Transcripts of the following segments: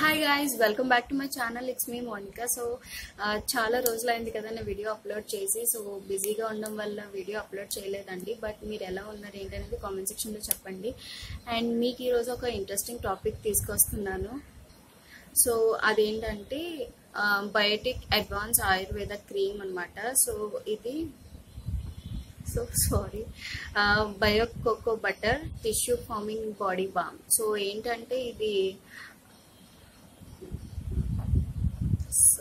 hi guys welcome back to my channel it's me Monika so చాలా రోజులైంది కదా నేను వీడియో అప్లోడ్ చేసి సో బిజీగా ఉండడం వల్ల వీడియో అప్లోడ్ చేయలేదండి బట్ మీరు ఎలా ఉన్నారు ఏంటనేది కామెంట్ సెక్షన్లో చెప్పండి అండ్ మీకు ఈరోజు ఒక ఇంట్రెస్టింగ్ టాపిక్ తీసుకొస్తున్నాను సో అదేంటంటే బయోటిక్ అడ్వాన్స్ ఆయుర్వేద క్రీమ్ అన్నమాట సో ఇది so sorry bio cocoa butter tissue firming body balm so ఏంటంటే ఇది సో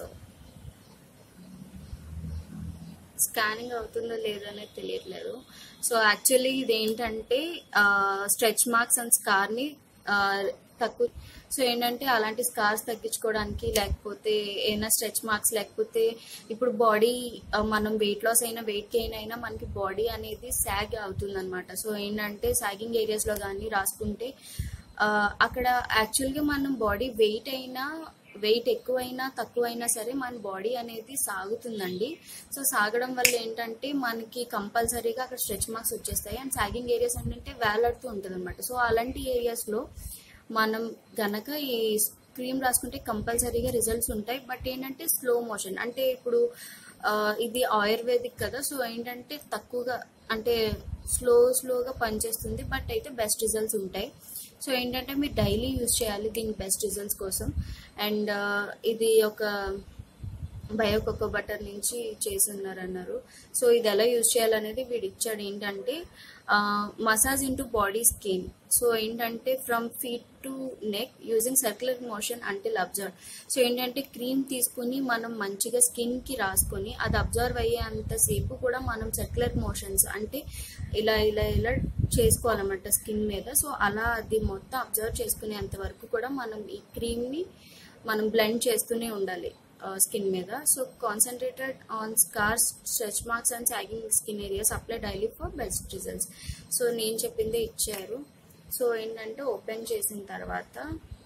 స్కానింగ్ అవుతుందో లేదో అనేది తెలియట్లేదు సో యాక్చువల్లీ ఇది ఏంటంటే స్ట్రెచ్ మార్క్స్ అండ్ స్కార్ని తక్కువ సో ఏంటంటే అలాంటి స్కార్స్ తగ్గించుకోవడానికి లేకపోతే ఏమైనా స్ట్రెచ్ మార్క్స్ లేకపోతే ఇప్పుడు బాడీ మనం వెయిట్ లాస్ అయినా వెయిట్ గెయిన్ అయినా మనకి బాడీ అనేది సాగ్ అవుతుంది అనమాట సో ఏంటంటే సాగింగ్ ఏరియాస్లో కానీ రాసుకుంటే అక్కడ యాక్చువల్గా మనం బాడీ వెయిట్ అయినా వెయిట్ ఎక్కువైనా తక్కువైనా సరే మన బాడీ అనేది సాగుతుందండి సో సాగడం వల్ల ఏంటంటే మనకి కంపల్సరీగా అక్కడ స్ట్రెచ్ మార్క్స్ వచ్చేస్తాయి అండ్ సాగింగ్ ఏరియాస్ ఏంటంటే వేలాడుతూ ఉంటుంది అనమాట సో అలాంటి ఏరియాస్లో మనం గనక ఈ క్రీమ్ రాసుకుంటే కంపల్సరీగా రిజల్ట్స్ ఉంటాయి బట్ ఏంటంటే స్లో మోషన్ అంటే ఇప్పుడు ఇది ఆయుర్వేదిక్ కదా సో ఏంటంటే తక్కువగా అంటే స్లో స్లోగా పనిచేస్తుంది బట్ అయితే బెస్ట్ రిజల్ట్స్ ఉంటాయి సో ఏంటంటే మీరు డైలీ యూజ్ చేయాలి దీని బెస్ట్ రిజల్ట్స్ కోసం అండ్ ఇది ఒక బయో కోకో బటర్ నుంచి చేసి ఉన్నారన్నారు సో ఇది ఎలా యూజ్ చేయాలనేది వీడు ఇచ్చాడు ఏంటంటే massage into body skin so ఏంటంటే from feet to neck using circular motion until absorb so ఏంటంటే క్రీమ్ తీసుకుని మనం మంచిగా స్కిన్కి రాసుకొని అది అబ్జర్వ్ అయ్యేంతసేపు కూడా మనం సర్క్యులర్ మోషన్స్ అంటే ఇలా ఇలా ఇలా చేసుకోవాలన్నమాట స్కిన్ మీద సో అలా అది మొత్తం అబ్జర్వ్ చేసుకునేంత వరకు కూడా మనం ఈ క్రీమ్ని మనం బ్లెండ్ చేస్తూనే ఉండాలి స్కిన్ మీద so concentrated on scars stretch marks and sagging skin areas apply daily for best results so నేను చెప్పిందే ఇచ్చారు సో ఏంటంటే ఓపెన్ చేసిన తర్వాత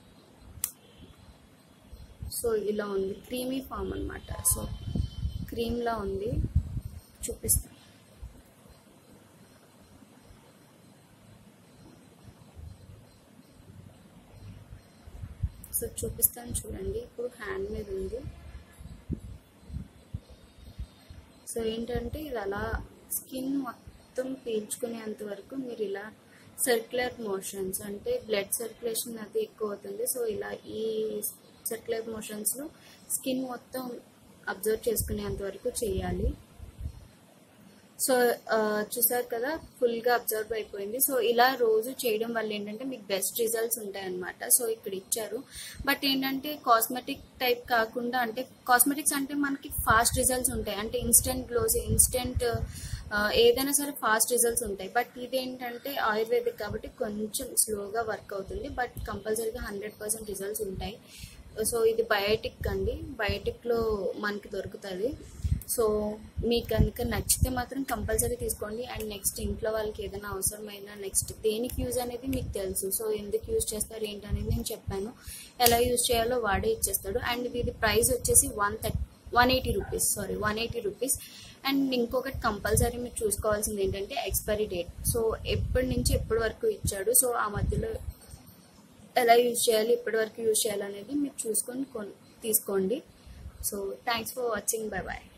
సో ఇలా ఉంది క్రీమీ ఫామ్ అనమాట సో క్రీమ్లా ఉంది చూపిస్తాను సో చూపిస్తాను చూడండి ఇప్పుడు హ్యాండ్ మీద ఉంది సో ఏంటంటే ఇది అలా స్కిన్ మొత్తం పీల్చుకునేంత వరకు మీరు ఇలా సర్క్యులర్ మోషన్స్ అంటే బ్లడ్ సర్క్యులేషన్ అది ఎక్కువ అవుతుంది సో ఇలా ఈ సర్క్యులర్ మోషన్స్లో స్కిన్ మొత్తం అబ్జర్వ్ చేసుకునేంత వరకు చేయాలి సో చూసారు కదా ఫుల్గా అబ్జర్వ్ అయిపోయింది సో ఇలా రోజు చేయడం వల్ల ఏంటంటే మీకు బెస్ట్ రిజల్ట్స్ ఉంటాయన్నమాట సో ఇక్కడ ఇచ్చారు బట్ ఏంటంటే కాస్మెటిక్ టైప్ కాకుండా అంటే కాస్మెటిక్స్ అంటే మనకి ఫాస్ట్ రిజల్ట్స్ ఉంటాయి అంటే ఇన్స్టెంట్ గ్లోస్ ఇన్స్టెంట్ ఏదైనా సరే ఫాస్ట్ రిజల్ట్స్ ఉంటాయి బట్ ఇదేంటంటే ఆయుర్వేదిక్ కాబట్టి కొంచెం స్లోగా వర్క్ అవుతుంది బట్ కంపల్సరీగా హండ్రెడ్ పర్సెంట్ రిజల్ట్స్ ఉంటాయి సో ఇది బయోటిక్ అండి బయోటిక్లో మనకి దొరుకుతుంది సో మీకు కనుక నచ్చితే మాత్రం కంపల్సరీ తీసుకోండి అండ్ నెక్స్ట్ ఇంట్లో వాళ్ళకి ఏదైనా అవసరమైనా నెక్స్ట్ దేనికి యూజ్ అనేది మీకు తెలుసు సో ఎందుకు యూజ్ చేస్తారు ఏంటి అనేది నేను చెప్పాను ఎలా యూజ్ చేయాలో వాడే ఇచ్చేస్తాడు అండ్ ఇది ప్రైస్ వచ్చేసి one thirty one eighty rupees sorry one eighty rupees and ఇంకొకటి కంపల్సరీ మీరు చూసుకోవాల్సింది ఏంటంటే ఎక్స్పైరీ డేట్ సో ఎప్పటి నుంచి ఎప్పటి వరకు ఇచ్చాడు సో ఆ మధ్యలో ఎలా యూజ్ చేయాలి ఎప్పటి వరకు యూజ్ చేయాలి అనేది మీరు చూసుకొని తీసుకోండి so thanks for watching bye bye